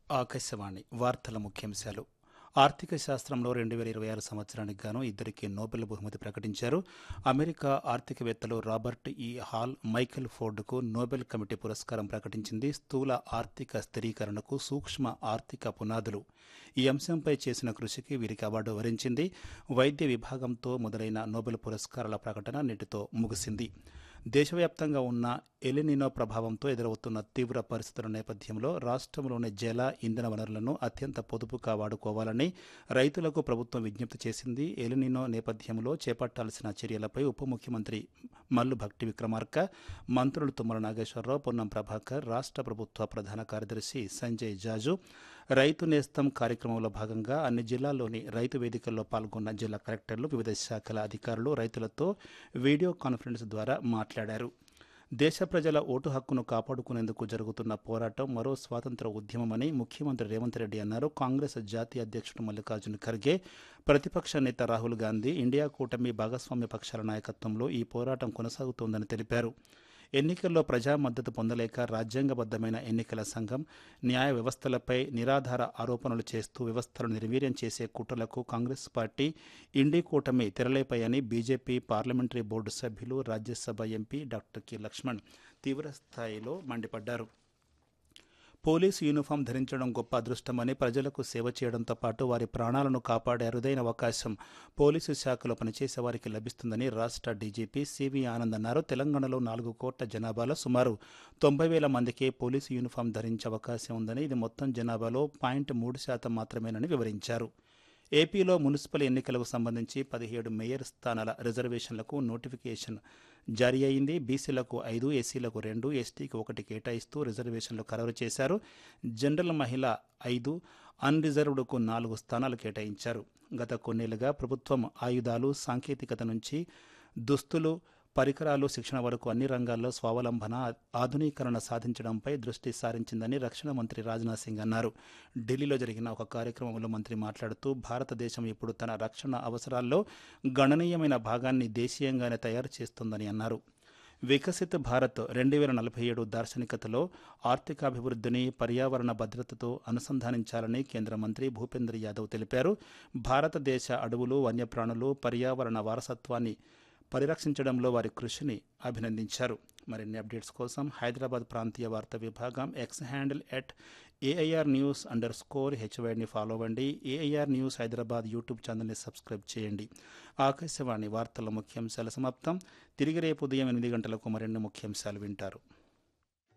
ఆకాశవాణి వార్తల ముఖ్యాంశాలు ఆర్థిక శాస్త్రంలో రెండు వేల ఇరవై ఆరు సంవత్సరానికి గాను ఇద్దరికి నోబెల్ బహుమతి ప్రకటించారు అమెరికా ఆర్థికవేత్తలు రాబర్ట్ ఈ హాల్ మైకెల్ ఫోర్డ్కు నోబెల్ కమిటీ పురస్కారం ప్రకటించింది స్థూల ఆర్థిక స్థిరీకరణకు సూక్ష్మ ఆర్థిక పునాదులు ఈ అంశంపై చేసిన కృషికి వీరికి అవార్డు వరించింది వైద్య విభాగంతో మొదలైన నోబెల్ పురస్కారాల ప్రకటన నేటితో ముగిసింది దేశవ్యాప్తంగా ఉన్న ఎలినినో ప్రభావంతో ఎదురవుతున్న తీవ్ర పరిస్థితుల నేపథ్యంలో రాష్ట్రంలోని జల ఇంధన వనరులను అత్యంత పొదుపుగా వాడుకోవాలని రైతులకు ప్రభుత్వం విజ్ఞప్తి చేసింది ఎలినినో నేపథ్యంలో చేపట్టాల్సిన చర్యలపై ఉప ముఖ్యమంత్రి మల్లు భక్తి విక్రమార్క మంత్రులు తుమ్మల నాగేశ్వరరావు పొన్నం ప్రభాకర్ రాష్ట్ర ప్రభుత్వ ప్రధాన కార్యదర్శి సంజయ్ జాజు రైతు నేస్తం కార్యక్రమంలో భాగంగా అన్ని జిల్లాల్లోని రైతు వేదికల్లో పాల్గొన్న జిల్లా కలెక్టర్లు వివిధ శాఖల అధికారులు రైతులతో వీడియో కాన్ఫరెన్స్ ద్వారా మాట్లాడారు దేశ ప్రజల ఓటు హక్కును కాపాడుకునేందుకు జరుగుతున్న పోరాటం మరో స్వాతంత్ర ఉద్యమమని ముఖ్యమంత్రి రేవంత్ రెడ్డి అన్నారు కాంగ్రెస్ జాతీయ అధ్యక్షుడు మల్లికార్జున ఖర్గే ప్రతిపక్ష నేత రాహుల్ గాంధీ ఇండియా కూటమి భాగస్వామ్య పక్షాల నాయకత్వంలో ఈ పోరాటం కొనసాగుతోందని తెలిపారు ఎన్నికల్లో ప్రజా మద్దతు పొందలేక రాజ్యాంగబద్ధమైన ఎన్నికల సంఘం న్యాయ వ్యవస్థలపై నిరాధార ఆరోపణలు చేస్తూ వ్యవస్థలను నిర్వీర్యం చేసే కుట్రలకు కాంగ్రెస్ పార్టీ ఇండి కూటమి తెరలేపాయని బీజేపీ పార్లమెంటరీ బోర్డు సభ్యులు Rajya Sabha MP doctor K Laxman తీవ్రస్థాయిలో మండిపడ్డారు పోలీసు యూనిఫామ్ ధరించడం గొప్ప అదృష్టమని ప్రజలకు సేవ చేయడంతో పాటు వారి ప్రాణాలను కాపాడే అరుదైన అవకాశం పోలీసు శాఖలో పనిచేసే వారికి లభిస్తుందని రాష్ట్ర డీజీపీ సివి ఆనంద్ అన్నారు తెలంగాణలో నాలుగు కోట్ల జనాభాలో సుమారు తొంభై వేల మందికి పోలీసు యూనిఫామ్ ధరించే అవకాశం ఉందని ఇది మొత్తం జనాభాలో పాయింట్ మూడు శాతం మాత్రమేనని వివరించారు ఏపీలో మున్సిపల్ ఎన్నికలకు సంబంధించి పదిహేడు మేయర్ స్థానాల రిజర్వేషన్లకు నోటిఫికేషన్ జారీ అయింది బీసీలకు ఐదు ఎస్సీలకు రెండు ఎస్టీకి ఒకటి కేటాయిస్తూ రిజర్వేషన్లు ఖరారు చేశారు జనరల్ మహిళ ఐదు అన్రిజర్వ్డ్కు నాలుగు స్థానాలు కేటాయించారు గత కొన్నేళ్లుగా ప్రభుత్వం ఆయుధాలు సాంకేతికత నుంచి దుస్తులు పరికరాలు శిక్షణ వరకు అన్ని రంగాల్లో స్వావలంబన ఆధునీకరణ సాధించడంపై దృష్టి సారించిందని రక్షణ మంత్రి రాజ్నాథ్ సింగ్ అన్నారు ఢిల్లీలో జరిగిన ఒక కార్యక్రమంలో మంత్రి మాట్లాడుతూ భారతదేశం ఇప్పుడు తన రక్షణ అవసరాల్లో గణనీయమైన భాగాన్ని దేశీయంగానే తయారు చేస్తుందని అన్నారు వికసిత్ భారత్ రెండు వేల నలభై ఏడు దార్శనికతలో ఆర్థికాభివృద్ధిని పర్యావరణ భద్రతతో అనుసంధానించాలని కేంద్ర మంత్రి భూపేంద్ర యాదవ్ తెలిపారు భారతదేశ అడవులు వన్యప్రాణులు పర్యావరణ వారసత్వాన్ని పరిరక్షించడంలో వారి కృషిని అభినందించారు మరిన్ని అప్డేట్స్ కోసం హైదరాబాద్ ప్రాంతీయ వార్తా విభాగం X handle at AIR news underscore హెచ్వైడ్ని ఫాలో అవ్వండి ఏఐఆర్ న్యూస్ హైదరాబాద్ యూట్యూబ్ ఛానల్ని సబ్స్క్రైబ్ చేయండి ఆకాశవాణి వార్తల ముఖ్యాంశాల సమాప్తం తిరిగి రేపు ఉదయం ఎనిమిది గంటలకు మరిన్ని ముఖ్యాంశాలు వింటారు